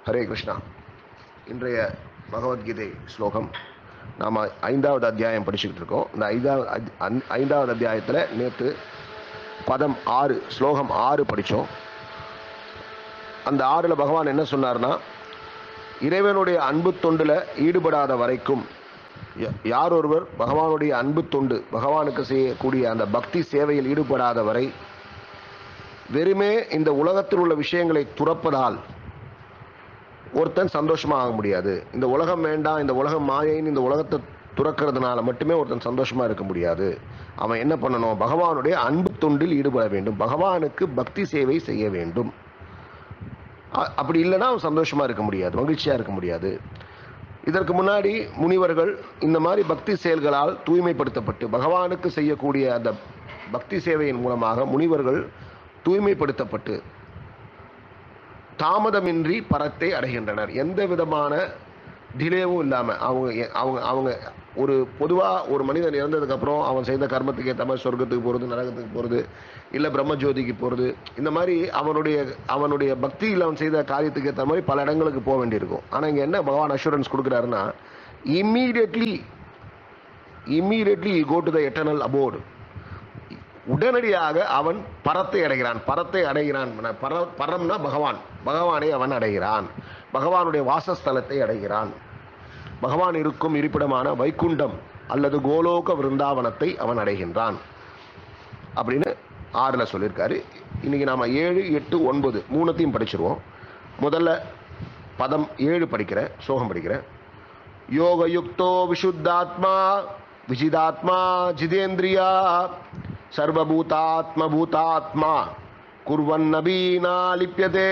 ஹரே கிருஷ்ணா இன்றைய பகவத்கீதை ஸ்லோகம் நாம் ஐந்தாவது அத்தியாயம் படிச்சுக்கிட்டு இருக்கோம் இந்த ஐந்தாவது அத்- அந்- ஐந்தாவது அத்தியாயத்தில் நேற்று பதம் ஆறு ஸ்லோகம் ஆறு படித்தோம் அந்த ஆறில் பகவான் என்ன சொன்னார்னா இறைவனுடைய அன்பு தொண்டில் ஈடுபடாத வரைக்கும் ய- யார் ஒருவர் பகவானுடைய அன்பு தொண்டு பகவானுக்கு செய்யக்கூடிய அந்த பக்தி சேவையில் ஈடுபடாத வரை வெறுமே இந்த உலகத்தில் உள்ள விஷயங்களை துறப்பதால் ஒருத்தன் சந்தோஷமா ஆக முடியாது இந்த உலகம் வேண்டாம் இந்த உலகம் மாயைன்னு இந்த உலகத்தை துறக்கிறதுனால மட்டுமே ஒருத்தன் சந்தோஷமா இருக்க முடியாது அவன் என்ன பண்ணணும் பகவானுடைய அன்பு தொண்டில் ஈடுபட வேண்டும் பகவானுக்கு பக்தி சேவை செய்ய வேண்டும் அ- அப்படி இல்லைன்னா அவன் சந்தோஷமா இருக்க முடியாது மகிழ்ச்சியா இருக்க முடியாது இதற்கு முன்னாடி முனிவர்கள் இந்த மாதிரி பக்தி செயல்களால் தூய்மைப்படுத்தப்பட்டு பகவானுக்கு செய்யக்கூடிய அந்த பக்தி சேவையின் மூலமாக முனிவர்கள் தூய்மைப்படுத்தப்பட்டு தாமதமின்றி பரத்தை அடைகின்றனர் எந்த விதமான டிலேவும் இல்லாமல் அவங்க எ- அவங்க அவங்க ஒரு பொதுவாக ஒரு மனிதன் இறந்ததுக்கப்புறம் அவன் செய்த கர்மத்துக்கு ஏற்ற மாதிரி சொர்க்கத்துக்கு போகிறது நரகத்துக்கு போகிறது இல்லை பிரம்மஜோதிக்கு போகிறது இந்த மாதிரி அவனுடைய அவனுடைய பக்தியில் அவன் செய்த காரியத்துக்கு ஏற்ற மாதிரி பல இடங்களுக்கு போக வேண்டியிருக்கும் ஆனால் இங்கே என்ன பகவான் அஷூரன்ஸ் கொடுக்குறாருன்னா immediately immediately go to the eternal abode உடனடியாக அவன் பரத்தை அடைகிறான் பரத்தை அடைகிறான் பர பரம்னா பகவான் பகவானை அவன் அடைகிறான் பகவானுடைய வாசஸ்தலத்தை அடைகிறான் பகவான் இருக்கும் இருப்பிடமான வைகுண்டம் அல்லது கோலோக விருந்தாவனத்தை அவன் அடைகின்றான் அப்படின்னு ஆறுல சொல்லியிருக்காரு இன்னைக்கு நாம ஏழு எட்டு ஒன்பது மூணுத்தையும் படிச்சிருவோம் முதல்ல பதம் ஏழு படிக்கிறேன் சோகம் படிக்கிறேன் யோகயுக்தோ விசுத்தாத்மா விஜிதாத்மா ஜிதேந்திரியா சர்வபூதாத்ம பூதாத்மா குர்வன் நபீனா லிப்யதே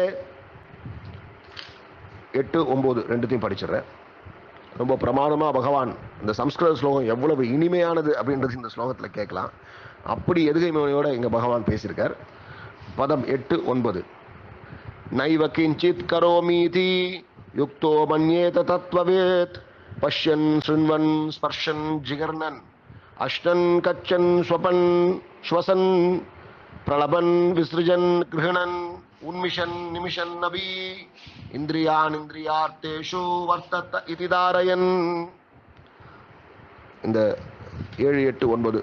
எட்டு ஒம்பது ரெண்டுத்தையும் படிச்சிடுறேன் ரொம்ப பிரமாதமாக பகவான் இந்த சம்ஸ்கிருத ஸ்லோகம் எவ்வளவு இனிமையானது அப்படின்றது இந்த ஸ்லோகத்தில் கேட்கலாம் அப்படி எதுகைமையோட இங்கே பகவான் பேசியிருக்கார் பதம் எட்டு ஒன்பது நைவ கிஞ்சித் கரோமீதி யுக்தோ மன்யேத தத்வவேத் பஷ்யன் ஸ்ருண்வன் ஸ்பர்ஷன் ஜிகர்ணன் அஷ்டன் கச்சன் ஸ்வபன் ஸ்வசன் பிரளபன் விசிருஜன் கிருஹணன் உன்மிஷன் நிமிஷன் நபி இந்திரியான் இந்திரியார்த்தேஷு வர்த்தத்த இதி தாரயன் இந்த ஏழு எட்டு ஒன்பது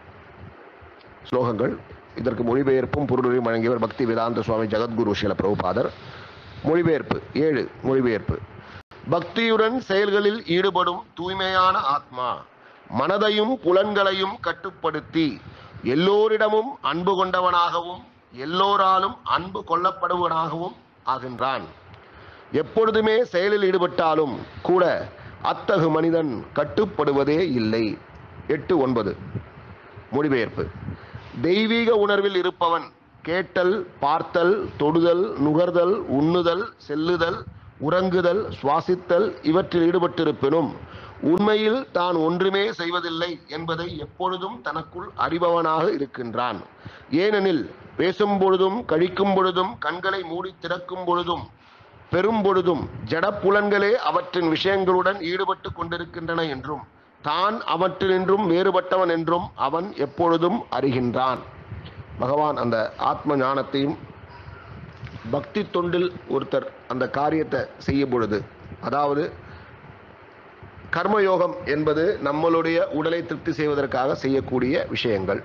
ஸ்லோகங்கள் இதற்கு மொழிபெயர்ப்பும் பொருளையும் வழங்கியவர் பக்தி வேதாந்த சுவாமி ஜெகத்குரு ஸ்ரீல பிரபுபாதர் மொழிபெயர்ப்பு ஏழு மொழிபெயர்ப்பு பக்தியுடன் செயல்களில் ஈடுபடும் தூய்மையான ஆத்மா மனதையும் புலன்களையும் கட்டுப்படுத்தி எல்லோரிடமும் அன்பு கொண்டவனாகவும் எல்லோராலும் அன்பு கொள்ளப்படுவனாகவும் ஆகின்றான் எப்பொழுதுமே செயலில் ஈடுபட்டாலும் கூட அத்தகு மனிதன் கட்டுப்படுவதே இல்லை எட்டு ஒன்பது மொழிபெயர்ப்பு தெய்வீக உணர்வில் இருப்பவன் கேட்டல் பார்த்தல் தொடுதல் நுகர்தல் உண்ணுதல் செல்லுதல் உறங்குதல் சுவாசித்தல் இவற்றில் ஈடுபட்டிருப்பினும் உண்மையில் தான் ஒன்றுமே செய்வதில்லை என்பதை எப்பொழுதும் தனக்குள் அறிபவனாக இருக்கின்றான் ஏனெனில் பேசும் பொழுதும் கழிக்கும் பொழுதும் கண்களை மூடி திறக்கும் பொழுதும் பெரும் பொழுதும் ஜடப்புலன்களே அவற்றின் விஷயங்களுடன் ஈடுபட்டு கொண்டிருக்கின்றன என்றும் தான் அவற்றினின்றும் வேறுபட்டவன் என்றும் அவன் எப்பொழுதும் அறிகின்றான் பகவான் அந்த ஆத்ம ஞானத்தையும் பக்தி தொண்டில் ஒருத்தர் அந்த காரியத்தை செய்யும் பொழுது அதாவது கர்மயோகம் என்பது நம்மளுடைய உடலை திருப்தி செய்வதற்காக செய்யக்கூடிய விஷயங்கள்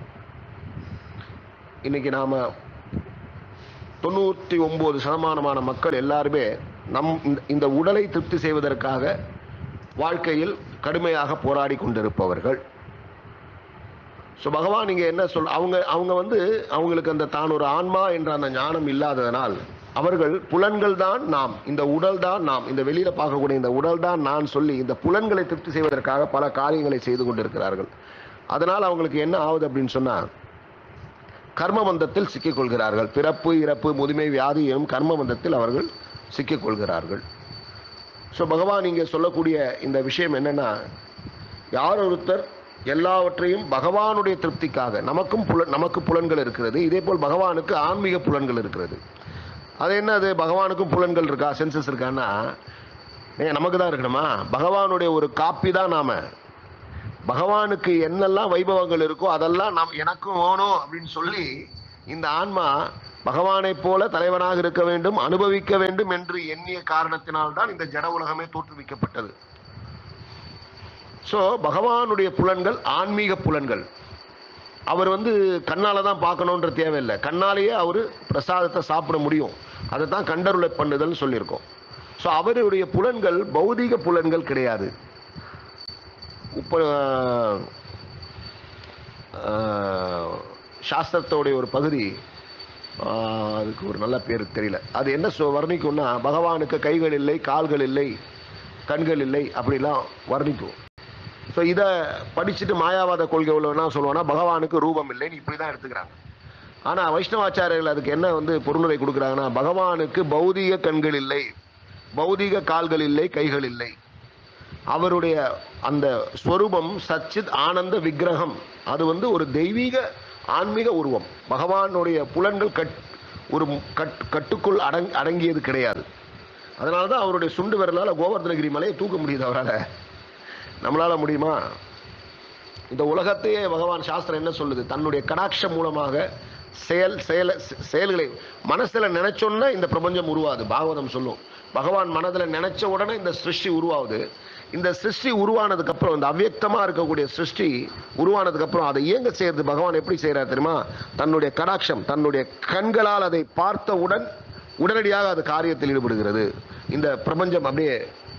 இன்னைக்கு நாம தொண்ணூற்றி ஒன்பது சதமானமான மக்கள் எல்லாருமே நம் இந்த- இந்த உடலை திருப்தி செய்வதற்காக வாழ்க்கையில் கடுமையாக போராடி கொண்டிருப்பவர்கள் ஸோ பகவான் இங்கே என்ன சொல் அவங்க அவங்க வந்து அவங்களுக்கு அந்த தான் ஒரு ஆன்மா என்ற அந்த ஞானம் இல்லாததனால் அவர்கள் புலன்கள் தான் நாம் இந்த உடல் தான் நாம் இந்த வெளியில பார்க்கக்கூடிய இந்த உடல் தான் நான் சொல்லி இந்த புலன்களை திருப்தி செய்வதற்காக பல காரியங்களை செய்து கொண்டிருக்கிறார்கள் அதனால் அவங்களுக்கு என்ன ஆகுது அப்படின்னு சொன்னா கர்மபந்தத்தில் சிக்கிக்கொள்கிறார்கள் பிறப்பு இறப்பு முதுமை வியாதி எனும் கர்மபந்தத்தில் அவர்கள் சிக்கிக்கொள்கிறார்கள் ஸோ பகவான் இங்கே சொல்லக்கூடிய இந்த விஷயம் என்னன்னா யார் ஒருத்தர் எல்லாவற்றையும் பகவானுடைய திருப்திக்காக நமக்கும் புல நமக்கு புலன்கள் இருக்கிறது இதே போல் பகவானுக்கு ஆன்மீக புலன்கள் இருக்கிறது அது என்ன அது பகவானுக்கும் புலன்கள் இருக்கா சென்சஸ் இருக்கான்னா ஏன் நமக்கு தான் இருக்கணுமா பகவானுடைய ஒரு காப்பி தான் நாம பகவானுக்கு என்னெல்லாம் வைபவங்கள் இருக்கோ அதெல்லாம் நாம் எனக்கும் வேணும் அப்படின்னு சொல்லி இந்த ஆன்மா பகவானைப் போல தலைவனாக இருக்க வேண்டும் அனுபவிக்க வேண்டும் என்று எண்ணிய காரணத்தினால்தான் இந்த ஜட உலகமே தோற்றுவிக்கப்பட்டது ஸோ பகவானுடைய புலன்கள் ஆன்மீக புலன்கள் அவர் வந்து கண்ணால தான் பார்க்கணுன்ற தேவையில்லை கண்ணாலேயே அவர் பிரசாதத்தை சாப்பிட முடியும் அதை தான் கண்டருளை பண்ணுதல்னு சொல்லியிருக்கோம் ஸோ அவருடைய புலன்கள் பௌதீக புலன்கள் கிடையாது இப்போ ஆஹ், சாஸ்திரத்தோடைய ஒரு பகுதி ஆஹ், அதுக்கு ஒரு நல்ல பேர் தெரியல அது என்ன சொ வர்ணிக்கும்னா பகவானுக்கு கைகள் இல்லை கால்கள் இல்லை கண்கள் இல்லை அப்படிலாம் வர்ணிக்கும் ஸோ இதை படிச்சுட்டு மாயாவாத கொள்கை உள்ளவனா சொல்லுவானா பகவானுக்கு ரூபம் இல்லைன்னு இப்படி தான் எடுத்துக்கிறாங்க ஆனால் வைஷ்ணவாச்சாரியர்கள் அதுக்கு என்ன வந்து பொருளுரை கொடுக்குறாங்கன்னா பகவானுக்கு பௌதீக கண்கள் இல்லை பௌதீக கால்கள் இல்லை கைகள் இல்லை அவருடைய அந்த ஸ்வரூபம் சச்சித் ஆனந்த விக்கிரகம் அது வந்து ஒரு தெய்வீக ஆன்மீக உருவம் பகவானுடைய புலன்கள் கட் ஒரு கட் கட்டுக்குள் அடங் அடங்கியது கிடையாது அதனால தான் அவருடைய சுண்டு விரலால் கோவர்தனகிரி மலையை தூக்க முடியுது அவரால் நம்மளால முடியுமா இந்த உலகத்தையே பகவான் சாஸ்திரம் என்ன சொல்லுது தன்னுடைய கடாட்சம் மூலமாக செயல் செயல செயல்களை மனசுல நினைச்சோன்னா இந்த பிரபஞ்சம் உருவாது பாகவதம் சொல்லும் பகவான் மனதுல நினைச்ச உடனே இந்த சிருஷ்டி உருவாகுது இந்த சிருஷ்டி உருவானதுக்கு அப்புறம் இந்த அவ்யக்தமா இருக்கக்கூடிய சிருஷ்டி உருவானதுக்கு அப்புறம் அதை இயங்க செய்யறது பகவான் எப்படி செய்யறார் தெரியுமா தன்னுடைய கடாட்சம் தன்னுடைய கண்களால் அதை பார்த்தவுடன் உடனடியாக அது காரியத்தில் ஈடுபடுகிறது இந்த பிரபஞ்சம் அப்படியே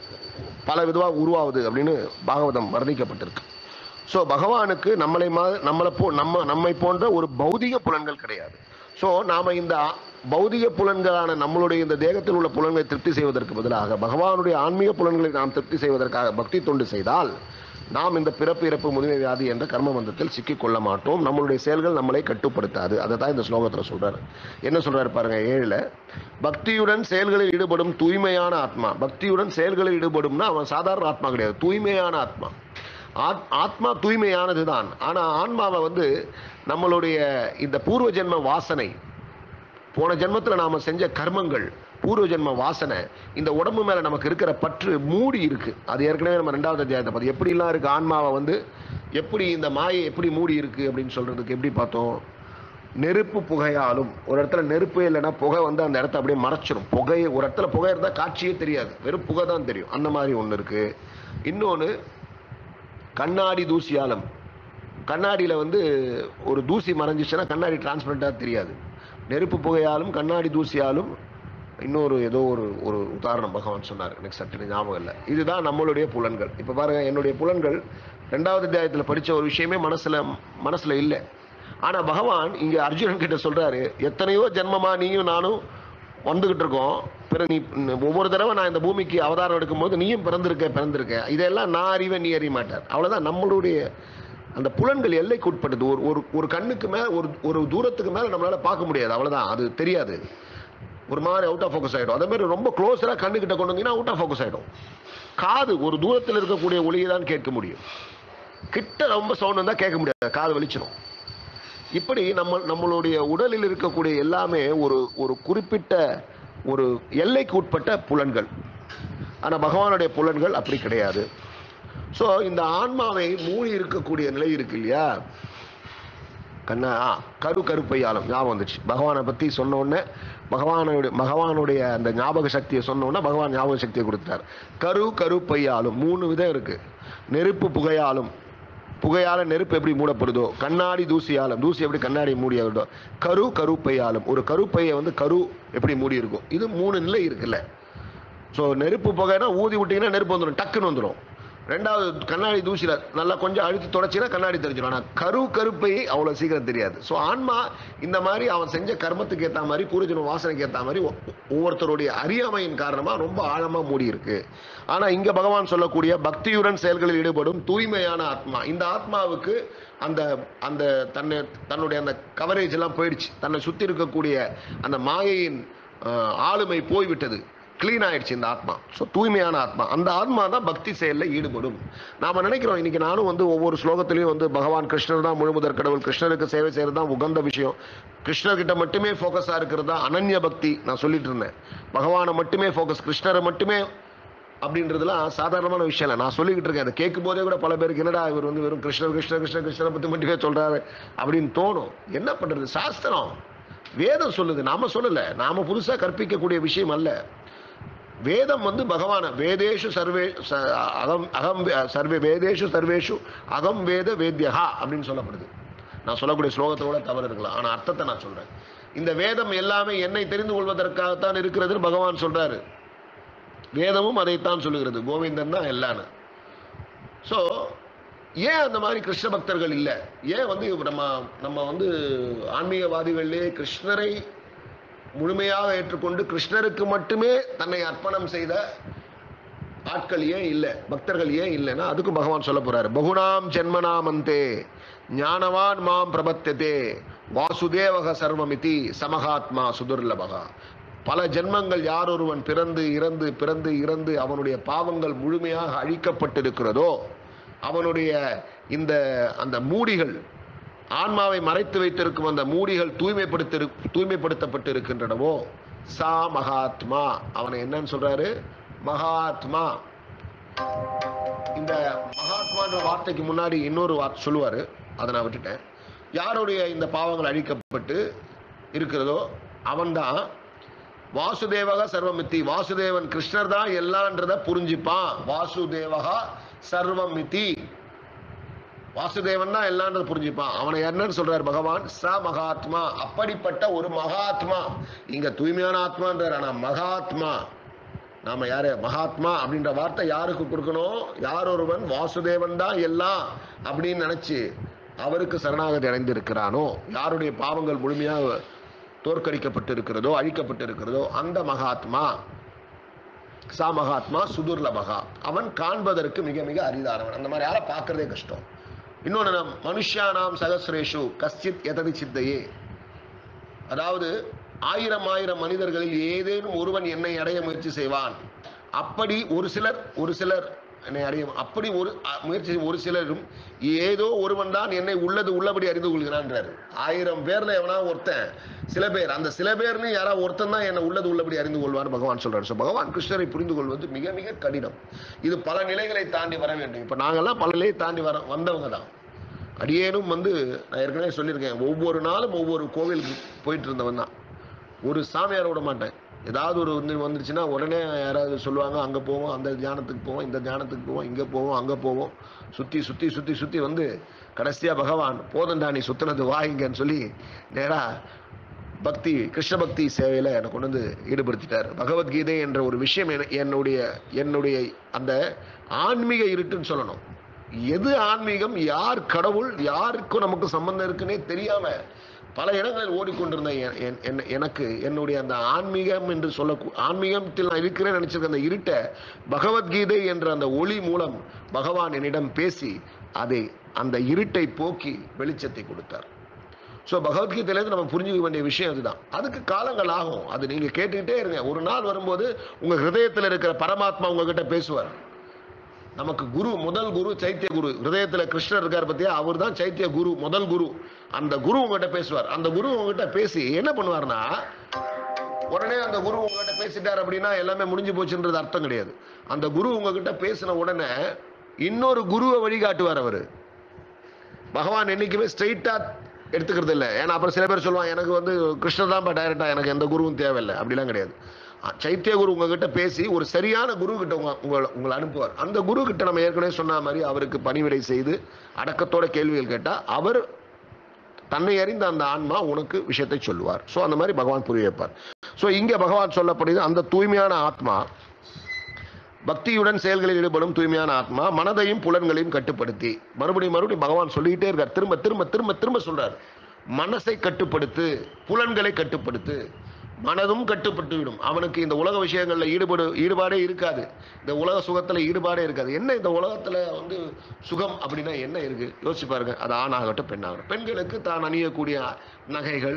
பல விதமாக உருவாகுது அப்படின்னு பாகவதம் வர்ணிக்கப்பட்டிருக்கு ஸோ பகவானுக்கு நம்மளை மா நம்மளை போ நம்ம நம்மை போன்ற ஒரு பௌதிக புலன்கள் கிடையாது ஸோ நாம் இந்த ஆ- பௌதிக புலன்களான நம்மளுடைய இந்த தேகத்தில் உள்ள புலன்களை திருப்தி செய்வதற்கு பதிலாக பகவானுடைய ஆன்மீக புலன்களை நாம் திருப்தி செய்வதற்காக பக்தி தொண்டு செய்தால் நாம் இந்த பிறப்பு இறப்பு முதுமை வியாதி என்ற கர்ம பந்தத்தில் சிக்கிக் கொள்ள மாட்டோம் நம்மளுடைய செயல்கள் நம்மளை கட்டுப்படுத்தாது அதை தான் இந்த ஸ்லோகத்தில் சொல்றாரு என்ன சொல்றாரு பாருங்க ஏழுல பக்தியுடன் செயல்களில் ஈடுபடும் தூய்மையான ஆத்மா பக்தியுடன் செயல்களில் ஈடுபடும்னா அவன் சாதாரண ஆத்மா கிடையாது தூய்மையான ஆத்மா ஆத்- ஆத்மா தூய்மையானது தான் ஆனால் ஆன்மாவை வந்து நம்மளுடைய இந்த பூர்வ ஜென்ம வாசனை போன ஜென்மத்தில் நாம் செஞ்ச கர்மங்கள் பூர்வ ஜென்ம வாசனை இந்த உடம்பு மேலே நமக்கு இருக்கிற பற்று மூடி இருக்கு அது ஏற்கனவே நம்ம ரெண்டாவது அத்தியாயத்தை பார்த்து எப்படிலாம் இருக்கு ஆன்மாவை வந்து எப்படி இந்த மாயை எப்படி மூடி இருக்கு அப்படின்னு சொல்றதுக்கு எப்படி பார்த்தோம் நெருப்பு புகையாலும் ஒரு இடத்துல நெருப்பு இல்லைன்னா புகை வந்து அந்த இடத்த அப்படியே மறைச்சிடும் புகை ஒரு இடத்துல புகை இருந்தால் காட்சியே தெரியாது வெறும் புகை தான் தெரியும் அந்த மாதிரி ஒன்று இருக்கு இன்னொன்று கண்ணாடி தூசியாலம் கண்ணாடியில் வந்து ஒரு தூசி மறைஞ்சிச்சுன்னா கண்ணாடி டிரான்ஸ்பரண்ட்டாக தெரியாது நெருப்பு புகையாலும் கண்ணாடி தூசியாலும் இன்னொரு ஏதோ ஒரு ஒரு உதாரணம் பகவான் சொன்னார் எனக்கு சட்டுன்னு ஞாபகம் இல்லை இதுதான் நம்மளுடைய புலன்கள் இப்போ பாருங்க என்னுடைய புலன்கள் ரெண்டாவது அத்தியாயத்தில் படித்த ஒரு விஷயமே மனசில் மனசில் இல்லை ஆனால் பகவான் இங்கே அர்ஜுனன் கிட்ட சொல்கிறாரு எத்தனையோ ஜென்மமா நீயும் நானும் வந்துகிட்டு இருக்கோம் பிற நீ ஒவ்வொரு தடவை நான் இந்த பூமிக்கு அவதாரம் எடுக்கும்போது நீயும் பிறந்திருக்க பிறந்திருக்க இதெல்லாம் நான் அறிவேன் நீ அறிய மாட்டார் அவ்வளவுதான் நம்மளுடைய அந்த புலன்கள் எல்லைக்கு உட்பட்டது ஒரு ஒரு ஒரு கண்ணுக்கு மேல ஒரு ஒரு தூரத்துக்கு மேல நம்மளால பார்க்க முடியாது அவ்வளவுதான் அது தெரியாது ஒரு மாதிரி அவுட் ஆஃப் ஃபோக்கஸ் ஆகிடும் அதே மாதிரி ரொம்ப க்ளோஸராக கண்ணுக்கிட்ட கொண்டு வந்தீங்கன்னா அவுட் ஆஃப் ஃபோக்கஸ் ஆகிடும் காது ஒரு தூரத்தில் இருக்கக்கூடிய ஒளியை தான் கேட்க முடியும் கிட்ட ரொம்ப சவுண்ட் வந்தால் கேட்க முடியாது காது வலிச்சிடும் இப்படி நம்ம நம்மளுடைய உடலில் இருக்கக்கூடிய எல்லாமே ஒரு ஒரு குறிப்பிட்ட ஒரு எல்லைக்கு உட்பட்ட புலன்கள் ஆனால் பகவானுடைய புலன்கள் அப்படி கிடையாது ஸோ இந்த ஆன்மாவை மூடி இருக்கக்கூடிய நிலை இருக்கு இல்லையா கண்ணா ஆ, கரு கருப்பையாலம் ஞாபகம் வந்துச்சு பகவானை பற்றி சொன்ன உடனே பகவானுடைய பகவானுடைய அந்த ஞாபக சக்தியை சொன்ன உடனே பகவான் ஞாபக சக்தியை கொடுத்தார் கரு கருப்பையாலும் மூணு விதம் இருக்கு நெருப்பு புகையாலும் புகையால நெருப்பு எப்படி மூடப்படுதோ கண்ணாடி தூசியாலும் தூசி எப்படி கண்ணாடி மூடியாகுதோ கரு கருப்பையாலும் ஒரு கருப்பையை வந்து கரு எப்படி மூடி இருக்கும் இது மூணு நிலை இருக்குல்ல ஸோ நெருப்பு புகைனா ஊதி விட்டீங்கன்னா நெருப்பு வந்துடும் டக்குன்னு வந்துடும் ரெண்டாவது கண்ணாடி தூசியில் நல்லா கொஞ்சம் அழுத்தி தொடச்சினா கண்ணாடி தெரிஞ்சிடும் ஆனால் கரு கருப்பை அவ்வளோ சீக்கிரம் தெரியாது ஸோ ஆன்மா இந்த மாதிரி அவன் செஞ்ச கர்மத்துக்கு ஏற்ற மாதிரி பூர்வஜன வாசனைக்கு ஏற்ற மாதிரி ஒ- ஒவ்வொருத்தருடைய அறியாமையின் காரணமாக ரொம்ப ஆழமாக மூடி இருக்கு ஆனால் இங்கே பகவான் சொல்லக்கூடிய பக்தியுடன் செயல்களில் ஈடுபடும் தூய்மையான ஆத்மா இந்த ஆத்மாவுக்கு அந்த அந்த தன்னை தன்னுடைய அந்த கவரேஜ் எல்லாம் போயிடுச்சு தன்னை சுற்றி இருக்கக்கூடிய அந்த மாயையின் ஆஹ், ஆளுமை போய்விட்டது க்ளீன் ஆயிடுச்சு இந்த ஆத்மா ஸோ தூய்மையான ஆத்மா அந்த ஆத்மா தான் பக்தி செயலில் ஈடுபடும் நாம நினைக்கிறோம் இன்னைக்கு நானும் வந்து ஒவ்வொரு ஸ்லோகத்திலையும் வந்து பகவான் கிருஷ்ணர் தான் முழுமுதற் கடவுள் கிருஷ்ணருக்கு சேவை செய்யறது தான் உகந்த விஷயம் கிருஷ்ணர்கிட்ட மட்டுமே ஃபோக்கஸாக இருக்கிறது தான் அனன்ய பக்தி நான் சொல்லிட்டு இருந்தேன் பகவானை மட்டுமே ஃபோக்கஸ் கிருஷ்ணரை மட்டுமே அப்படின்றதுலாம் சாதாரணமான விஷயம் இல்லை நான் சொல்லிக்கிட்டு இருக்கேன் அதை கேட்கும் போதே கூட பல பேருக்கு என்னடா இவர் வந்து வெறும் கிருஷ்ணர் கிருஷ்ணர் கிருஷ்ணர் கிருஷ்ணரை பற்றி மட்டுமே சொல்றாரு அப்படின்னு தோணும் என்ன பண்றது சாஸ்திரம் வேதம் சொல்லுது நாம சொல்லல நாம புதுசா கற்பிக்கக்கூடிய விஷயம் அல்ல வேதம் வந்து பகவான வேதேஷு சர்வே ச- அகம் அகம் வே- சர்வே வேதேஷு சர்வேஷு அகம் வேத வேத்யஹா அப்படின்னு சொல்லப்படுது நான் சொல்லக்கூடிய ஸ்லோகத்தோட தவறு இருக்கலாம் ஆனா அர்த்தத்தை நான் சொல்றேன் இந்த வேதம் எல்லாமே என்னை தெரிந்து கொள்வதற்காகத்தான் இருக்கிறதுன்னு பகவான் சொல்றாரு வேதமும் அதைத்தான் சொல்லுகிறது கோவிந்தன் தான் எல்லான்னு ஸோ ஏன் அந்த மாதிரி கிருஷ்ண பக்தர்கள் இல்லை ஏன் வந்து நம்ம நம்ம வந்து ஆன்மீகவாதிகளிலே கிருஷ்ணரை முழுமையாக ஏற்றுக்கொண்டு கிருஷ்ணருக்கு மட்டுமே தன்னை அர்ப்பணம் செய்த ஆட்கள் ஏன் இல்லை பக்தர்கள் ஏன் இல்லைன்னா அதுக்கும் பகவான் சொல்ல போறாரு பகுனாம் ஜென்மனாமந்தே ஞானவான் மாம் பிரபத்தியதே வாசுதேவக சர்வமிதி சமகாத்மா சுதுர்லபகா பல ஜென்மங்கள் யார் ஒருவன் பிறந்து இறந்து பிறந்து இறந்து அவனுடைய பாவங்கள் முழுமையாக அழிக்கப்பட்டிருக்கிறதோ அவனுடைய இந்த அந்த மூடிகள் ஆன்மாவை மறைத்து வைத்திருக்கும் அந்த மூடிகள் தூய்மைப்படுத்தி தூய்மைப்படுத்தப்பட்டு இருக்கின்றனவோ சா மகாத்மா அவனை என்னன்னு சொல்றாரு மகாத்மா இந்த மகாத்மான்ற வார்த்தைக்கு முன்னாடி இன்னொரு வார்த்தை சொல்லுவாரு அதை நான் விட்டுட்டேன் யாருடைய இந்த பாவங்கள் அழிக்கப்பட்டு இருக்கிறதோ அவன்தான் வாசுதேவகா சர்வமித்தி வாசுதேவன் கிருஷ்ணர் தான் எல்லான்றத புரிஞ்சுப்பான் வாசுதேவகா சர்வமிதி வாசுதேவன் தான் எல்லான்றத புரிஞ்சுப்பான் அவனை என்னன்னு சொல்றாரு பகவான் ச மகாத்மா அப்படிப்பட்ட ஒரு மகாத்மா இங்க தூய்மையான ஆத்மான்றார் ஆனா மகாத்மா நாம யாரு மகாத்மா அப்படின்ற வார்த்தை யாருக்கு கொடுக்கணும் யார் ஒருவன் வாசுதேவன் தான் எல்லாம் அப்படின்னு நினைச்சு அவருக்கு சரணாகதி அடைந்திருக்கிறானோ யாருடைய பாவங்கள் முழுமையாக தோற்கடிக்கப்பட்டு இருக்கிறதோ அழிக்கப்பட்டு இருக்கிறதோ அந்த மகாத்மா சா மகாத்மா சுதுர்லபகா அவன் காண்பதற்கு மிக மிக அரிதானவன் அந்த மாதிரி ஆளை பார்க்கறதே கஷ்டம் இன்னொன்று நம் மனுஷியானாம் சகசிரேஷு கஸ்தித் எததி சித்தையே அதாவது ஆயிரம் ஆயிரம் மனிதர்களில் ஏதேனும் ஒருவன் என்னை அடைய முயற்சி செய்வான் அப்படி ஒரு சிலர் ஒரு சிலர் என்னை அடையும் அப்படி ஒரு அ, முயற்சி செய்யும் ஒரு சிலரும் ஏதோ ஒருவன் தான் என்னை உள்ளது உள்ளபடி அறிந்து கொள்கிறான்றாரு ஆயிரம் பேர்ல எவனா ஒருத்தன் சில பேர் அந்த சில பேர்னு யாரா ஒருத்தன் தான் என்னை உள்ளது உள்ளபடி அறிந்து கொள்வான்னு பகவான் சொல்றாரு ஸோ பகவான் கிருஷ்ணரை புரிந்து கொள்வது மிக மிக கடினம் இது பல நிலைகளை தாண்டி வர வேண்டும் இப்போ நாங்கெல்லாம் பல நிலையை தாண்டி வர வந்தவங்க தான் அடியேனும் வந்து நான் ஏற்கனவே சொல்லியிருக்கேன் ஒவ்வொரு நாளும் ஒவ்வொரு கோவிலுக்கு போயிட்டு இருந்தவன் தான் ஒரு சாமியார் விட மாட்டேன் ஏதாவது ஒரு வந்து வந்துருச்சுன்னா உடனே யாராவது சொல்லுவாங்க அங்கே போவோம் அந்த தியானத்துக்கு போவோம் இந்த தியானத்துக்கு போவோம் இங்கே போவோம் அங்கே போவோம் சுற்றி சுற்றி சுற்றி சுற்றி வந்து கடைசியாக பகவான் போதண்டா நீ சுத்தினது வாங்கிங்கன்னு சொல்லி நேராக பக்தி கிருஷ்ண பக்தி சேவையில் என்னை கொண்டு வந்து ஈடுபடுத்திட்டார் பகவத்கீதை என்ற ஒரு விஷயம் என- என்னுடைய என்னுடைய அந்த ஆன்மீக இருட்டுன்னு சொல்லணும் எது ஆன்மீகம் யார் கடவுள் யாருக்கும் நமக்கு சம்பந்தம் இருக்குன்னே தெரியாம பல இடங்களில் ஓடிக்கொண்டிருந்த எ- என்- என்- எனக்கு என்னுடைய அந்த ஆன்மீகம் என்று சொல்ல ஆன்மீகத்தில் நான் இருக்கிறேன் நினைச்சிருக்க அந்த இருட்டை பகவத்கீதை என்ற அந்த ஒளி மூலம் பகவான் என்னிடம் பேசி அதை அந்த இருட்டை போக்கி வெளிச்சத்தை கொடுத்தார் ஸோ பகவத்கீதையிலேருந்து நம்ம புரிஞ்சுக்க வேண்டிய விஷயம் அதுதான் அதுக்கு காலங்கள் ஆகும் அது நீங்க கேட்டுக்கிட்டே இருங்க ஒரு நாள் வரும்போது உங்க ஹிருதயத்தில் இருக்கிற பரமாத்மா உங்ககிட்ட பேசுவார் நமக்கு குரு முதல் குரு சைத்திய குரு ஹிருதயத்தில் கிருஷ்ணர் இருக்கார் பத்தியா அவர் தான் சைத்திய குரு முதல் குரு அந்த குரு உங்ககிட்ட பேசுவார் அந்த குரு உங்ககிட்ட பேசி என்ன பண்ணுவார்னா உடனே அந்த குரு உங்ககிட்ட பேசிட்டார் அப்படின்னா எல்லாமே முடிஞ்சு போச்சுன்றது அர்த்தம் கிடையாது அந்த குரு உங்ககிட்ட பேசின உடனே இன்னொரு குருவை வழிகாட்டுவார் அவரு பகவான் என்னைக்குமே ஸ்ட்ரைட்டா எடுத்துக்கிறது இல்லை ஏன்னா அப்புறம் சில பேர் சொல்லுவாங்க எனக்கு வந்து கிருஷ்ணர் தான் டைரக்டா எனக்கு எந்த குருவும் தேவையில்லை அப்படிலாம் கிடையாது அஹ் சைத்திய குரு உங்ககிட்ட பேசி ஒரு சரியான குரு கிட்ட உங்க உங்களை உங்களை அனுப்புவார் அந்த குரு கிட்ட நம்ம ஏற்கனவே சொன்ன மாதிரி அவருக்கு பணிவிடை செய்து அடக்கத்தோட கேள்விகள் கேட்டா அவர் தன்னை அறிந்த அந்த ஆன்மா உனக்கு விஷயத்தை சொல்லுவார் ஸோ அந்த மாதிரி பகவான் புரிய வைப்பார் ஸோ இங்க பகவான் சொல்லப்படுது அந்த தூய்மையான ஆத்மா பக்தியுடன் செயல்களில் ஈடுபடும் தூய்மையான ஆத்மா மனதையும் புலன்களையும் கட்டுப்படுத்தி மறுபடியும் மறுபடியும் பகவான் சொல்லிக்கிட்டே இருக்கார் திரும்ப திரும்ப திரும்ப திரும்ப சொல்றார் மனசை கட்டுப்படுத்து புலன்களை கட்டுப்படுத்து மனதும் கட்டுப்பட்டு விடும் அவனுக்கு இந்த உலக விஷயங்கள்ல ஈடுபடு ஈடுபாடே இருக்காது இந்த உலக சுகத்துல ஈடுபாடே இருக்காது என்ன இந்த உலகத்துல வந்து சுகம் அப்படின்னா என்ன இருக்கு யோசிச்சு பாருங்க அது ஆணாகட்டும் பெண்ணாகட்டும் பெண்களுக்கு தான் அணியக்கூடிய நகைகள்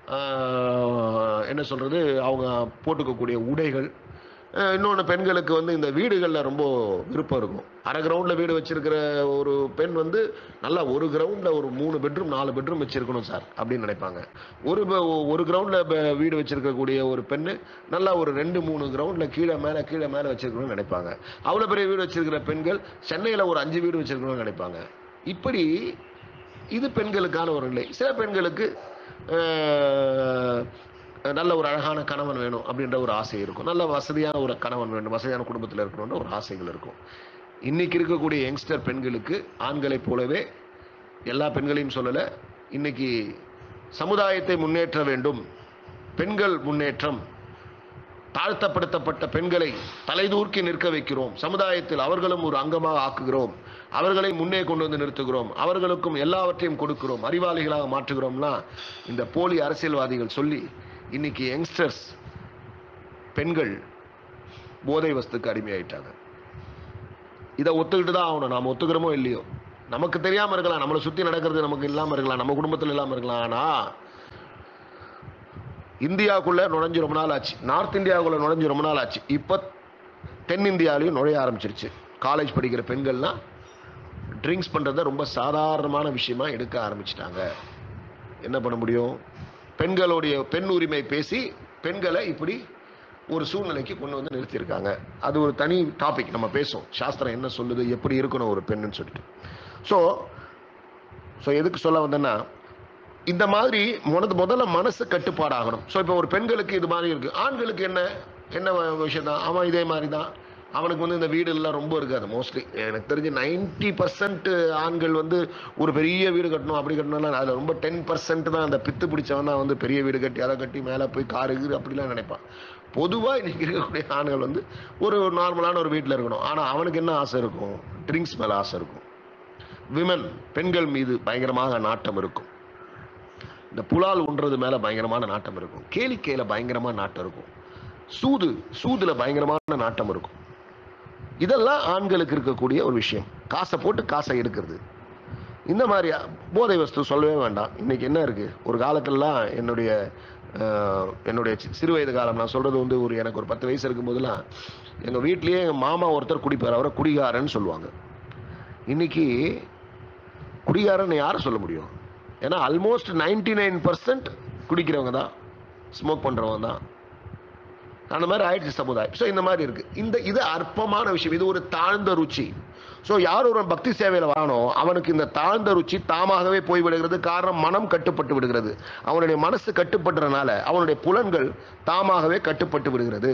ஆஹ், என்ன சொல்றது அவங்க போட்டுக்கக்கூடிய உடைகள் இன்னொன்று பெண்களுக்கு வந்து இந்த வீடுகளில் ரொம்ப விருப்பம் இருக்கும் அரை கிரவுண்டில் வீடு வச்சிருக்கிற ஒரு பெண் வந்து நல்லா ஒரு கிரவுண்டில் ஒரு மூணு பெட்ரூம் நாலு பெட்ரூம் வச்சிருக்கணும் சார் அப்படின்னு நினைப்பாங்க ஒரு ப- ஒரு கிரவுண்டில் வீடு வச்சிருக்கக்கூடிய ஒரு பெண்ணு நல்லா ஒரு ரெண்டு மூணு கிரவுண்டில் கீழே மேலே கீழே மேலே வச்சிருக்கணும்னு நினைப்பாங்க அவ்வளோ பெரிய வீடு வச்சிருக்கிற பெண்கள் சென்னையில் ஒரு அஞ்சு வீடு வச்சிருக்கணும்னு நினைப்பாங்க இப்படி இது பெண்களுக்கான ஒரு நிலை சில பெண்களுக்கு அஹ், நல்ல ஒரு அழகான கணவன் வேணும் அப்படின்ற ஒரு ஆசை இருக்கும் நல்ல வசதியான ஒரு கணவன் வேணும் வசதியான குடும்பத்தில் இருக்கணுன்ற ஒரு ஆசைகள் இருக்கும் இன்னைக்கு இருக்கக்கூடிய யங்ஸ்டர் பெண்களுக்கு ஆண்களைப் போலவே எல்லா பெண்களையும் சொல்லலை இன்னைக்கு சமுதாயத்தை முன்னேற்ற வேண்டும் பெண்கள் முன்னேற்றம் தாழ்த்தப்படுத்தப்பட்ட பெண்களை தலைதூக்கி நிற்க வைக்கிறோம் சமுதாயத்தில் அவர்களும் ஒரு அங்கமாக ஆக்குகிறோம் அவர்களை முன்னே கொண்டு வந்து நிறுத்துகிறோம் அவர்களுக்கும் எல்லாவற்றையும் கொடுக்கிறோம் அறிவாளிகளாக மாற்றுகிறோம்னா இந்த போலி அரசியல்வாதிகள் சொல்லி இன்னைக்கு யங்ஸ்டர்ஸ் பெண்கள் போதை வஸ்துக்கு அடிமையாயிட்டாங்க இதை ஒத்துக்கிட்டு தான் ஆகணும் நாம் ஒத்துக்கிறோமோ இல்லையோ நமக்கு தெரியாம இருக்கலாம் நம்மளை சுத்தி நடக்கிறது நமக்கு இல்லாம இருக்கலாம் நம்ம குடும்பத்தில் இல்லாம இருக்கலாம் ஆனா இந்தியாவுக்குள்ள நுழைஞ்சு ரொம்ப நாள் ஆச்சு நார்த் இந்தியாவுக்குள்ள நுழைஞ்சு ரொம்ப நாள் ஆச்சு இப்போ தென்னிந்தியாவிலையும் நுழைய ஆரம்பிச்சிருச்சு காலேஜ் படிக்கிற பெண்கள்லாம் ட்ரிங்க்ஸ் பண்ணுறத ரொம்ப சாதாரணமான விஷயமா எடுக்க ஆரம்பிச்சிட்டாங்க என்ன பண்ண முடியும் பெண்களுடைய பெண் உரிமை பேசி பெண்களை இப்படி ஒரு சூழ்நிலைக்கு கொண்டு வந்து நிறுத்தியிருக்காங்க அது ஒரு தனி டாபிக் நம்ம பேசுவோம் சாஸ்திரம் என்ன சொல்லுது எப்படி இருக்கணும் ஒரு பெண்ணுன்னு சொல்லிட்டு ஸோ ஸோ எதுக்கு சொல்ல வந்தேன்னா இந்த மாதிரி முத முதல்ல மனசு கட்டுப்பாடாகணும் ஸோ இப்போ ஒரு பெண்களுக்கு இது மாதிரி இருக்கு ஆண்களுக்கு என்ன என்ன விஷயம் தான் அவன் இதே மாதிரி தான் அவனுக்கு வந்து இந்த வீடு எல்லாம் ரொம்ப இருக்காது மோஸ்ட்லி எனக்கு தெரிஞ்சு நைன்டி பர்சன்ட் ஆண்கள் வந்து ஒரு பெரிய வீடு கட்டணும் அப்படி கட்டணும்லாம் அதில் ரொம்ப டென் பர்சன்ட் தான் அந்த பித்து பிடிச்சவன் தான் வந்து பெரிய வீடு கட்டி அதை கட்டி மேலே போய் காரு கீரு அப்படிலாம் நினைப்பான் பொதுவாக இன்னைக்கு இருக்கக்கூடிய ஆண்கள் வந்து ஒரு நார்மலான ஒரு வீட்டில் இருக்கணும் ஆனால் அவனுக்கு என்ன ஆசை இருக்கும் ட்ரிங்க்ஸ் மேலே ஆசை இருக்கும் விமன் பெண்கள் மீது பயங்கரமாக நாட்டம் இருக்கும் இந்த புலால் உண்றது மேல பயங்கரமான நாட்டம் இருக்கும் கேளிக்கையில பயங்கரமான நாட்டம் இருக்கும் சூது சூதுல பயங்கரமான நாட்டம் இருக்கும் இதெல்லாம் ஆண்களுக்கு இருக்கக்கூடிய ஒரு விஷயம் காசை போட்டு காசை எடுக்கிறது இந்த மாதிரி போதை வஸ்து சொல்லவே வேண்டாம் இன்னைக்கு என்ன இருக்கு ஒரு காலத்துலலாம் என்னுடைய அஹ், என்னுடைய சி- சிறு வயது காலம் நான் சொல்றது வந்து ஒரு எனக்கு ஒரு பத்து வயசு இருக்கும் போதெல்லாம் எங்க வீட்லயே எங்க மாமா ஒருத்தர் குடிப்பார் அவரை குடிகாரன்னு சொல்லுவாங்க இன்னைக்கு குடிகாரன்னு யாரை சொல்ல முடியும் ஏன்னா ஆல்மோஸ்ட் நைன்டி நைன் பர்சன்ட் குடிக்கிறவங்க தான் ஸ்மோக் பண்றவங்க தான் அந்த மாதிரி ஆயிடுச்சு சமுதாயம் ஸோ இந்த மாதிரி இருக்கு இந்த இது அற்பமான விஷயம் இது ஒரு தாழ்ந்த ருச்சி ஸோ யார் ஒரு பக்தி சேவையில் வானோ அவனுக்கு இந்த தாழ்ந்த ருச்சி தாமாகவே போய் விடுகிறது காரணம் மனம் கட்டுப்பட்டு விடுகிறது அவனுடைய மனசு கட்டுப்படுறதுனால அவனுடைய புலன்கள் தாமாகவே கட்டுப்பட்டு விடுகிறது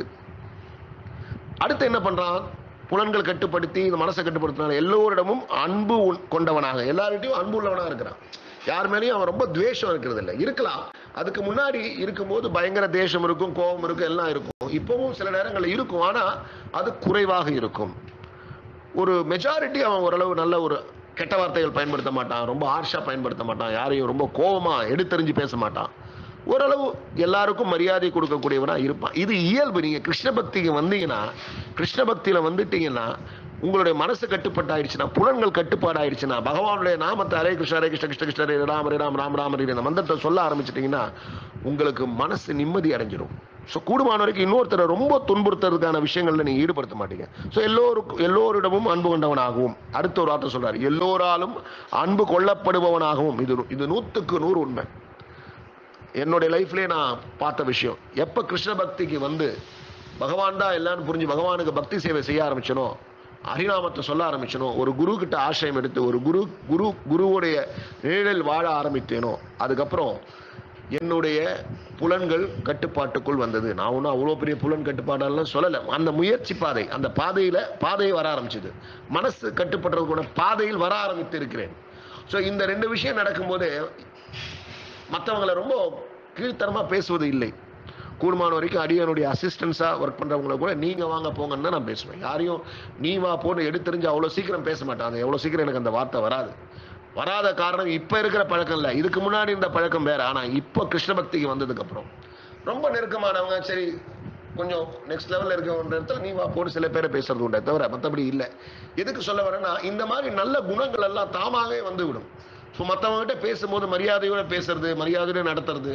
அடுத்து என்ன பண்றான் புலன்கள் கட்டுப்படுத்தி இந்த மனசை கட்டுப்படுத்தினால எல்லோரிடமும் அன்பு உண்- கொண்டவனாக எல்லார்கிட்டையும் அன்பு உள்ளவனா இருக்கிறான் யார் மேலேயும் அவன் ரொம்ப துவேஷம் இருக்கிறது இல்லை இருக்கலாம் அதுக்கு முன்னாடி இருக்கும்போது பயங்கர தேசம் இருக்கும் கோபம் இருக்கும் எல்லாம் இருக்கும் இப்பவும் சில நேரங்கள்ல இருக்கும் ஆனா அது குறைவாக இருக்கும் ஒரு மெஜாரிட்டி அவன் ஓரளவு நல்ல ஒரு கெட்ட வார்த்தைகள் பயன்படுத்த மாட்டான் ரொம்ப ஹார்ஷா பயன்படுத்த மாட்டான் யாரையும் ரொம்ப கோபமா எடுத்தெறிஞ்சு பேச மாட்டான் ஓரளவு எல்லாருக்கும் மரியாதை கொடுக்கக்கூடியவனா இருப்பான் இது இயல்பு நீங்க கிருஷ்ண பக்திக்கு வந்தீங்கன்னா கிருஷ்ண பக்தியில வந்துட்டீங்கன்னா உங்களுடைய மனசு கட்டுப்பட்டாயிடுச்சுன்னா புலன்கள் கட்டுப்பாடாயிடுச்சுன்னா பகவானுடைய நாமத்தை ஹரே கிருஷ்ண ஹரே கிருஷ்ண கிருஷ்ண கிருஷ்ண ஹரே ராம ஹரே ராம் ராம் ராம ஹரே இந்த மந்திரத்தை சொல்ல ஆரம்பிச்சிட்டீங்கன்னா உங்களுக்கு மனசு நிம்மதி அடைஞ்சிடும் ஸோ கூடுமான வரைக்கும் இன்னொருத்தரை ரொம்ப துன்புறுத்துறதுக்கான விஷயங்கள்ல நீங்க ஈடுபடுத்த மாட்டீங்க ஸோ எல்லோருக்கும் எல்லோரிடமும் அன்பு கொண்டவனாகவும் அடுத்த ஒரு வார்த்தை சொல்றாரு எல்லோராலும் அன்பு கொள்ளப்படுபவனாகவும் இது இது நூத்துக்கு நூறு உண்மை என்னுடைய லைஃப்லயே நான் பார்த்த விஷயம் எப்ப கிருஷ்ண பக்திக்கு வந்து பகவான் தான் எல்லாரும் புரிஞ்சு பகவானுக்கு பக்தி சேவை செய்ய ஆரம்பிச்சனோ ஹரிநாமத்தை சொல்ல ஆரம்பிச்சனோ ஒரு குரு கிட்ட ஆசிரியம் எடுத்து ஒரு குரு குரு குருவுடைய நிழலில் வாழ ஆரம்பித்தேனோ அதுக்கப்புறம் என்னுடைய புலன்கள் கட்டுப்பாட்டுக்குள் வந்தது நான் ஒன்றும் அவ்வளோ பெரிய புலன் கட்டுப்பாடெல்லாம் சொல்லலை அந்த முயற்சி பாதை அந்த பாதையில பாதை வர ஆரம்பிச்சது மனசு கட்டுப்படுறதுக்கூட பாதையில் வர ஆரம்பித்து இருக்கிறேன் ஸோ இந்த ரெண்டு விஷயம் நடக்கும்போது மற்றவங்களை ரொம்ப கீழ்த்தரமா பேசுவது இல்லை கூடுமான வரைக்கும் அடியனுடைய அசிஸ்டன்ஸா ஒர்க் பண்றவங்கள கூட நீங்க வாங்க போங்கன்னு தான் நான் பேசுவேன் யாரையும் நீ வா போன்னு எடுத்தெறிஞ்சு அவ்வளவு சீக்கிரம் பேச மாட்டாங்க எவ்வளவு சீக்கிரம் எனக்கு அந்த வார்த்தை வராது வராத காரணம் இப்ப இருக்கிற பழக்கம் இல்ல இதுக்கு முன்னாடி இருந்த பழக்கம் வேற ஆனா இப்ப கிருஷ்ண பக்திக்கு வந்ததுக்கு அப்புறம் ரொம்ப நெருக்கமானவங்க சரி கொஞ்சம் நெக்ஸ்ட் லெவல்ல இருக்க இடத்துல நீ வா போட்டு சில பேரை பேசுறது உண்டே தவிர மற்றபடி இல்லை எதுக்கு சொல்ல வரேன்னா இந்த மாதிரி நல்ல குணங்கள் எல்லாம் தாமாகவே வந்து விடும் ஸோ மற்றவங்ககிட்ட பேசும்போது மரியாதையோட பேசுறது மரியாதையோட நடத்துறது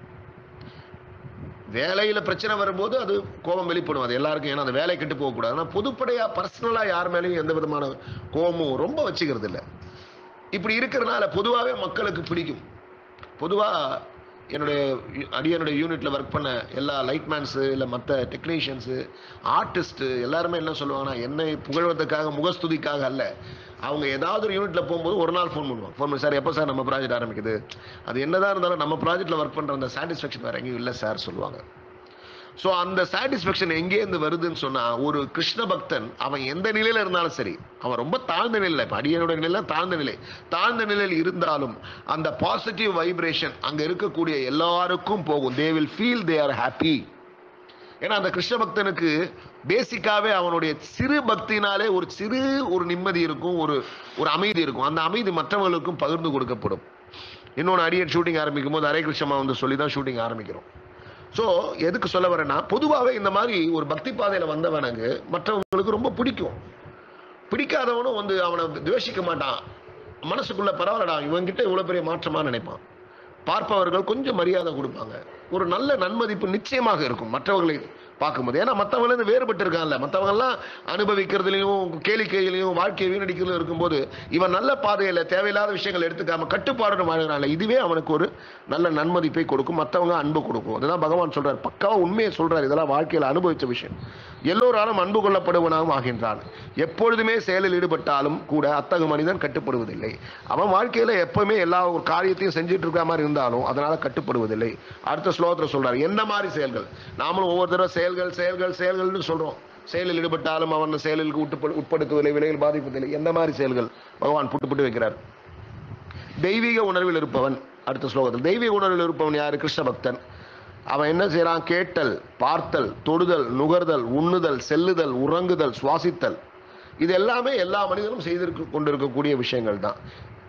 வேலையில பிரச்சனை வரும்போது அது கோபம் வெளிப்படும் அது எல்லாருக்கும் ஏன்னா அந்த வேலை கெட்டு போகக்கூடாது ஆனால் பொதுப்படையா பர்சனலா யார் மேலேயும் எந்த விதமான கோபமும் ரொம்ப வச்சுக்கிறது இல்லை இப்படி இருக்கிறதுனால பொதுவாகவே மக்களுக்கு பிடிக்கும் பொதுவா என்னுடைய அடியனுடைய யூனிட்ல ஒர்க் பண்ண எல்லா லைட்மேன்ஸு இல்லை மற்ற டெக்னீஷியன்ஸு ஆர்டிஸ்ட்டு எல்லாருமே என்ன சொல்லுவாங்கன்னா என்னை புகழ்வதற்காக முகஸ்துதிக்காக அல்ல அவங்க ஏதாவது ஒரு யூனிட்ல போகும்போது ஒரு நாள் ஃபோன் பண்ணுவாங்க ஃபோன் பண்ணி சார் எப்போ சார் நம்ம ப்ராஜெக்ட் ஆரம்பிக்குது அது என்னதான் இருந்தாலும் நம்ம ப்ராஜெக்ட்ல ஒர்க் பண்ற அந்த சாட்டிஸ்ஃபேக்ஷன் வேற எங்கேயும் இல்லை சார் சொல்லுவாங்க ஸோ அந்த சாட்டிஸ்ஃபேக்ஷன் எங்கேருந்து வருதுன்னு சொன்னா ஒரு கிருஷ்ண பக்தன் அவன் எந்த நிலையில இருந்தாலும் சரி அவன் ரொம்ப தாழ்ந்த நிலையில இப்போ அடியனோட நிலையில தாழ்ந்த நிலை தாழ்ந்த நிலையில் இருந்தாலும் அந்த பாசிட்டிவ் வைப்ரேஷன் அங்க இருக்கக்கூடிய எல்லாருக்கும் போகும் they will feel they are happy ஏன்னா அந்த கிருஷ்ண பக்தனுக்கு பேசிக்காவே அவனுடைய சிறு பக்தினாலே ஒரு சிறு ஒரு நிம்மதி இருக்கும் ஒரு ஒரு அமைதி இருக்கும் அந்த அமைதி மற்றவர்களுக்கும் பகிர்ந்து கொடுக்கப்படும் இன்னொன்று அடியன் ஷூட்டிங் ஆரம்பிக்கும் போது ஹரே கிருஷ்ணமா வந்து சொல்லி தான் ஷூட்டிங் ஆரம்பிக்கிறோம் ஸோ எதுக்கு சொல்ல வரேன்னா பொதுவாகவே இந்த மாதிரி ஒரு பக்தி பாதையில் வந்தவனுக்கு மற்றவங்களுக்கு ரொம்ப பிடிக்கும் பிடிக்காதவனும் வந்து அவனை துவேஷிக்க மாட்டான் மனசுக்குள்ள பரவாயில்லடா இவன்கிட்ட இவ்வளவு பெரிய மாற்றமா நினைப்பான் பார்ப்பவர்கள் கொஞ்சம் மரியாதை கொடுப்பாங்க ஒரு நல்ல நன்மதிப்பு நிச்சயமாக இருக்கும் மற்றவர்களை பார்க்கும்போது ஏன்னா மற்றவங்கள இருந்து வேறுபட்டு இருக்கான்ல மற்றவங்கெல்லாம் அனுபவிக்கிறதுலையும் கேளிக்கையிலையும் வாழ்க்கையை வீணடிக்கிறதுலையும் இருக்கும்போது இவன் நல்ல பாதையில தேவையில்லாத விஷயங்கள் எடுத்துக்காம கட்டுப்பாடு வாழ்கிறான்ல இதுவே அவனுக்கு ஒரு நல்ல நன்மதிப்பை கொடுக்கும் மற்றவங்க அன்பு கொடுக்கும் அதுதான் பகவான் சொல்றார் பக்காவா உண்மையை சொல்றார் இதெல்லாம் வாழ்க்கையில் அனுபவிச்ச விஷயம் எல்லோராலும் அன்பு கொள்ளப்படுவனாகவும் ஆகின்றான் எப்பொழுதுமே செயலில் ஈடுபட்டாலும் கூட அத்தகு மனிதன் கட்டுப்படுவதில்லை அவன் வாழ்க்கையில எப்பவுமே எல்லா ஒரு காரியத்தையும் செஞ்சுட்டு இருக்க மாதிரி இருந்தாலும் அதனால கட்டுப்படுவதில்லை அடுத்த ஸ்லோகத்துல சொல்றாரு என்ன மாதிரி செயல்கள் நாமளும் ஒவ்வொரு தடவை செயல்கள் செயல்கள் செயல்கள்னு சொல்றோம் செயலில் ஈடுபட்டாலும் அவன் செயலில் உட்படு உட்படுத்துவதில்லை விலையில் பாதிப்பதில்லை எந்த மாதிரி செயல்கள் பகவான் புட்டு புட்டு வைக்கிறார் தெய்வீக உணர்வில் இருப்பவன் அடுத்த ஸ்லோகத்தில் தெய்வீக உணர்வில் இருப்பவன் யாரு கிருஷ்ண பக்தன் அவன் என்ன செய்றான் கேட்டல் பார்த்தல் தொடுதல் நுகர்தல் உண்ணுதல் செல்லுதல் உறங்குதல் சுவாசித்தல் இது எல்லாமே எல்லா மனிதனும் செய்திருக்க கொண்டிருக்கக்கூடிய விஷயங்கள் தான்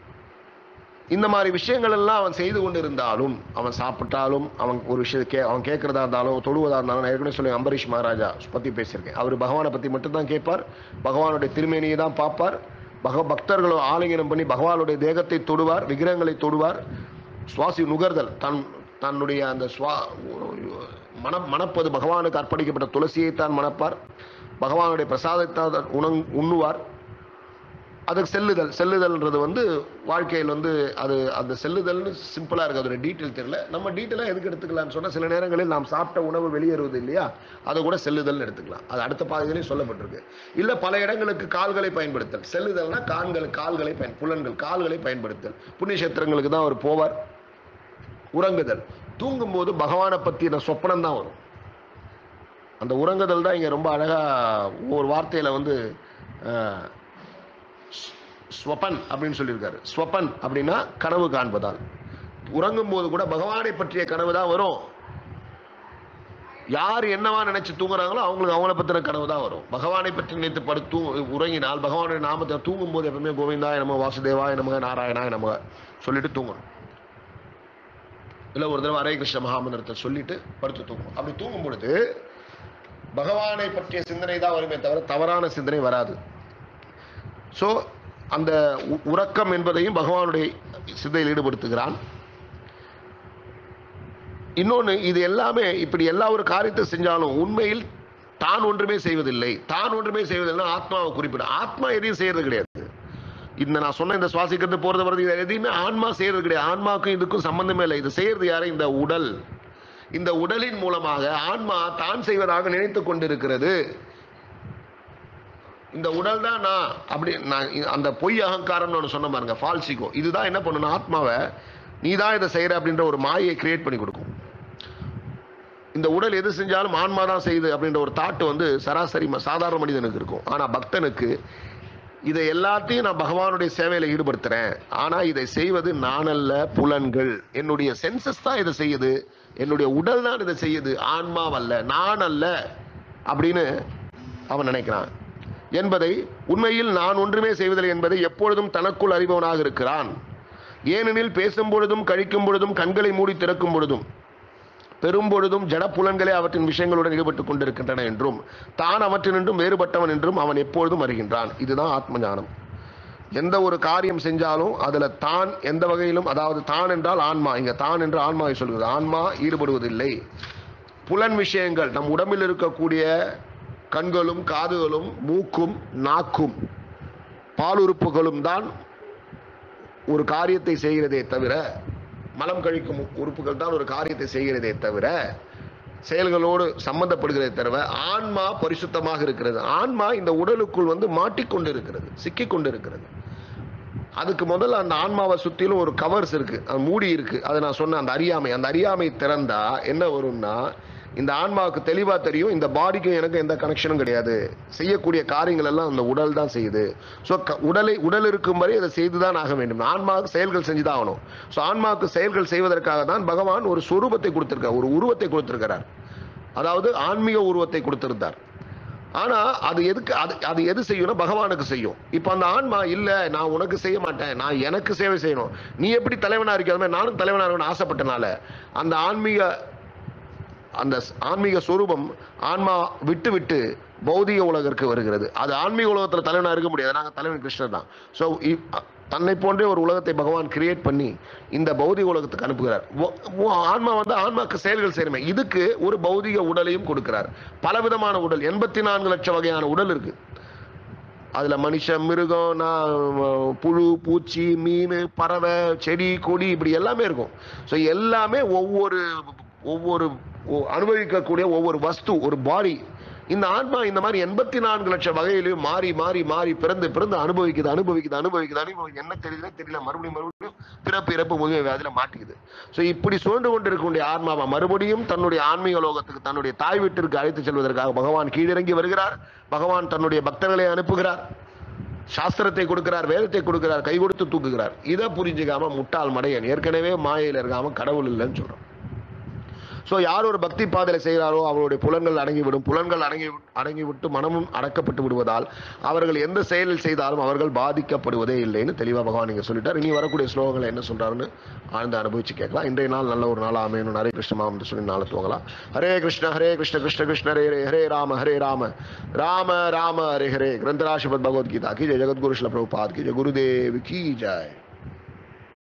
இந்த மாதிரி விஷயங்கள் எல்லாம் அவன் செய்து கொண்டிருந்தாலும் அவன் சாப்பிட்டாலும் அவன் ஒரு விஷயத்தை கே அவன் கேட்கறதா இருந்தாலும் தொடுவதா இருந்தாலும் நான் ஏற்கனவே சொல்லி அம்பரீஷ் மகாராஜா பத்தி பேசியிருக்கேன் அவர் பகவானை பத்தி மட்டும்தான் கேட்பார் பகவானுடைய திருமேனியை தான் பார்ப்பார் பக பக்தர்களும் ஆலிங்கனம் பண்ணி பகவானுடைய தேகத்தை தொடுவார் விக்கிரகங்களை தொடுவார் சுவாசி நுகர்தல் தன் தன்னுடைய அந்த சுவா மன மணப்பது பகவானுக்கு அர்ப்பணிக்கப்பட்ட துளசியை தான் மணப்பார் பகவானுடைய பிரசாதத்தை தான் உணங் உண்ணுவார் அதுக்கு செல்லுதல் செல்லுதல்ன்றது வந்து வாழ்க்கையில் வந்து அது அந்த செல்லுதல்னு சிம்பிளா இருக்கு அதோட டீட்டெயில் தெரியல நம்ம டீட்டெயிலாக எதுக்கு எடுத்துக்கலாம்னு சொன்னா சில நேரங்களில் நாம் சாப்பிட்ட உணவு வெளியேறுவது இல்லையா அதை கூட செல்லுதல்னு எடுத்துக்கலாம் அது அடுத்த பாதையிலையும் சொல்லப்பட்டிருக்கு இல்ல பல இடங்களுக்கு கால்களை பயன்படுத்தல் செல்லுதல்னா கால்கள் கால்களை பயன் புலன்கள் கால்களை பயன்படுத்தல் புண்ணிய கஷேத்திரங்களுக்கு தான் அவர் போவார் உறங்குதல் தூங்கும்போது பகவானை பத்தின சொப்பனம் தான் வரும் அந்த உறங்குதல் தான் இங்க ரொம்ப அழகா ஒரு வார்த்தையில வந்து அஹ், ஸ்வபன் அப்படின்னு சொல்லியிருக்காரு ஸ்வபன் அப்படின்னா கனவு காண்பதால் உறங்கும் போது கூட பகவானை பற்றிய கனவு தான் வரும் யார் என்னவா நினைச்சு தூங்குறாங்களோ அவங்களுக்கு அவங்கள பத்தின கனவு தான் வரும் பகவானை பற்றி நினைத்து படுத்து உறங்கினால் பகவானுடைய நாமத்தை தூங்கும் போது எப்பவுமே கோவிந்தாய நம வாசுதேவாய நமக நாராயணாய நமக சொல்லிட்டு தூங்கணும் இல்ல ஒரு தடவை ஹரே கிருஷ்ண மகாமந்திரத்தை சொல்லிட்டு படுத்து தூங்கணும் அப்படி தூங்கும் பொழுது பகவானை பற்றிய சிந்தனை தான் வருமே தவிர தவறான சிந்தனை வராது ஸோ அந்த உ- உறக்கம் என்பதையும் பகவானுடைய சிந்தையில் ஈடுபடுத்துகிறான் இன்னொன்னு இது எல்லாமே இப்படி எல்லா ஒரு காரியத்தை செஞ்சாலும் உண்மையில் தான் ஒன்றுமே செய்வதில்லை தான் ஒன்றுமே செய்வதில்லை ஆத்மாவை குறிப்பிட ஆத்மா எதையும் செய்யறது கிடையாது இந்த நான் சொன்ன இந்த சுவாசிக்கிறது போறது வர்றது இது எதையுமே ஆன்மா செய்யறது கிடையாது ஆன்மாவுக்கும் இதுக்கும் சம்பந்தமே இல்லை இது செய்யறது யாரு இந்த உடல் இந்த உடலின் மூலமாக ஆன்மா தான் செய்வதாக நினைத்துக் கொண்டிருக்கிறது இந்த உடல் தான் நான் அப்படி நான் இ- அந்த பொய் அகங்காரம்னு ஒன்று சொன்ன பாருங்க ஃபால்சிகோ இதுதான் என்ன பண்ணணும் ஆத்மாவை நீ தான் இதை செய்யற அப்படின்ற ஒரு மாயை கிரியேட் பண்ணி கொடுக்கும் இந்த உடல் எது செஞ்சாலும் ஆன்மா தான் செய்யுது அப்படின்ற ஒரு தாட்டு வந்து சராசரி ம- சாதாரண மனிதனுக்கு இருக்கும் ஆனா பக்தனுக்கு இதை எல்லாத்தையும் நான் பகவானுடைய சேவையில ஈடுபடுத்துறேன் ஆனா இதை செய்வது நான் அல்ல புலன்கள் என்னுடைய சென்சஸ் தான் இதை செய்யுது என்னுடைய உடல் தான் இதை செய்யுது ஆன்மாவல்ல நான் அல்ல அப்படின்னு அவன் நினைக்கிறான் என்பதை உண்மையில் நான் ஒன்றுமே செய்வதில்லை என்பதை எப்பொழுதும் தனக்குள் அறிபவனாக இருக்கிறான் ஏனெனில் பேசும் பொழுதும் கழிக்கும் பொழுதும் கண்களை மூடி திறக்கும் பொழுதும் பெரும்பொழுதும் ஜடப்புலன்களே அவற்றின் விஷயங்களுடன் ஈடுபட்டுக் கொண்டிருக்கின்றன என்றும் தான் அவற்றினின்றும் வேறுபட்டவன் என்றும் அவன் எப்பொழுதும் அறிகின்றான் இதுதான் ஆத்ம ஞானம் எந்த ஒரு காரியம் செஞ்சாலும் அதுல தான் எந்த வகையிலும் அதாவது தான் என்றால் ஆன்மா இங்க தான் என்று ஆன்மாவை சொல்கிறது ஆன்மா ஈடுபடுவதில்லை புலன் விஷயங்கள் நம் உடம்பில் இருக்கக்கூடிய கண்களும் காதுகளும் மூக்கும் நாக்கும் பாலுறுப்புகளும் தான் ஒரு காரியத்தை செய்கிறதே தவிர மலம் கழிக்கும் உறுப்புகள் தான் ஒரு காரியத்தை செய்கிறதே தவிர செயல்களோடு சம்பந்தப்படுகிறதை தவிர ஆன்மா பரிசுத்தமாக இருக்கிறது ஆன்மா இந்த உடலுக்குள் வந்து மாட்டிக்கொண்டு இருக்கிறது சிக்கிக்கொண்டு இருக்கிறது அதுக்கு முதல்ல அந்த ஆன்மாவை சுத்திலும் ஒரு கவர்ஸ் இருக்கு அது மூடி இருக்கு அதை நான் சொன்னேன் அந்த அறியாமை அந்த அறியாமை திறந்தா என்ன வரும்னா இந்த ஆன்மாவுக்கு தெளிவா தெரியும் இந்த பாடிக்கும் எனக்கு எந்த கனெக்ஷனும் கிடையாது செய்யக்கூடிய காரியங்கள் எல்லாம் அந்த உடல் தான் செய்யுது ஸோ உடலை உடல் இருக்கும் வரை அதை செய்துதான் ஆக வேண்டும் ஆன்மாவுக்கு செயல்கள் செஞ்சுதான் ஆகணும் ஸோ ஆன்மாவுக்கு செயல்கள் செய்வதற்காக தான் பகவான் ஒரு சொரூபத்தை கொடுத்திருக்கார் ஒரு உருவத்தை கொடுத்திருக்கிறார் அதாவது ஆன்மீக உருவத்தை கொடுத்திருந்தார் ஆனா அது எதுக்கு அது அது எது செய்யும்னா பகவானுக்கு செய்யும் இப்போ அந்த ஆன்மா இல்ல நான் உனக்கு செய்ய மாட்டேன் நான் எனக்கு சேவை செய்யணும் நீ எப்படி தலைவனா இருக்கிற மாதிரி நானும் தலைவனா இருக்கணும்னு ஆசைப்பட்டனால அந்த ஆன்மீக அந்த ஸ்- ஆன்மீக சொரூபம் ஆன்மா விட்டு விட்டு பௌதிக உலகிற்கு வருகிறது அது ஆன்மீக உலகத்துல தலைவனா இருக்க முடியாது நாங்க தலைவன் கிருஷ்ணர் தான் ஸோ தன்னை போன்றே ஒரு உலகத்தை பகவான் கிரியேட் பண்ணி இந்த பௌதிக உலகத்துக்கு அனுப்புகிறார் ஒ- ஒ- ஆன்மா வந்து ஆன்மாக்கு செயல்கள் செய்யணுமே இதுக்கு ஒரு பௌதிக உடலையும் கொடுக்கிறார் பலவிதமான உடல் எண்பத்தி நான்கு லட்சம் வகையான உடல் இருக்கு அதுல மனுஷன் மிருகம் நான் புழு பூச்சி மீன் பறவை செடி கொடி இப்படி எல்லாமே இருக்கும் ஸோ எல்லாமே ஒவ்வொரு ஒவ்வொரு ஒ- அனுபவிக்கக்கூடிய ஒவ்வொரு வஸ்து ஒரு பாடி இந்த ஆன்மா இந்த மாதிரி எண்பத்தி நான்கு லட்சம் வகையிலையும் மாறி மாறி மாறி பிறந்து பிறந்து அனுபவிக்குது அனுபவிக்குது அனுபவிக்குது அனுபவிக்குது என்ன தெரியல தெரியல மறுபடியும் மறுபடியும் பிறப்பு இறப்பு முதுமை வியாதியில மாட்டிக்குது ஸோ இப்படி சுழன்று கொண்டு இருக்கக்கூடிய ஆன்மாவை மறுபடியும் தன்னுடைய ஆன்மீக லோகத்துக்கு தன்னுடைய தாய் வீட்டிற்கு அழைத்து செல்வதற்காக பகவான் கீழிறங்கி வருகிறார் பகவான் தன்னுடைய பக்தர்களை அனுப்புகிறார் சாஸ்திரத்தை கொடுக்கிறார் வேதத்தை கொடுக்கிறார் கை கொடுத்து தூக்குகிறார் இதை புரிஞ்சுக்காம முட்டாள் மடையன் ஏற்கனவே மாயையில் இருக்காம கடவுள் இல்லைன்னு சொல்றோம் ஸோ யார் ஒரு பக்தி பாதையில செய்கிறாரோ அவருடைய புலன்கள் அடங்கிவிடும் புலன்கள் அடங்கி அடங்கிவிட்டு மனமும் அடக்கப்பட்டு விடுவதால் அவர்கள் எந்த செயலில் செய்தாலும் அவர்கள் பாதிக்கப்படுவதே இல்லைன்னு தெளிவாக பகவான் நீங்க சொல்லிட்டார் இனி வரக்கூடிய ஸ்லோகங்களை என்ன சொல்றாருன்னு ஆழ்ந்து அனுபவிச்சு கேட்கலாம் இன்றைய நாள் நல்ல ஒரு நாள் ஆமேனும் ஹரே கிருஷ்ணமாம் சொல்லி நாளை துவங்கலாம் ஹரே கிருஷ்ண ஹரே கிருஷ்ண கிருஷ்ண கிருஷ்ண ஹரே ஹரே ஹரே ராம ஹரே ராம ராம ராம ஹரே ஹரே கிரந்தராஷபத் பகவத்கீதா கி ஜெய ஜெகத்குரு ஸ்ல பிரபுபாத் கி ஜெய குருதேவ் கி ஜெய்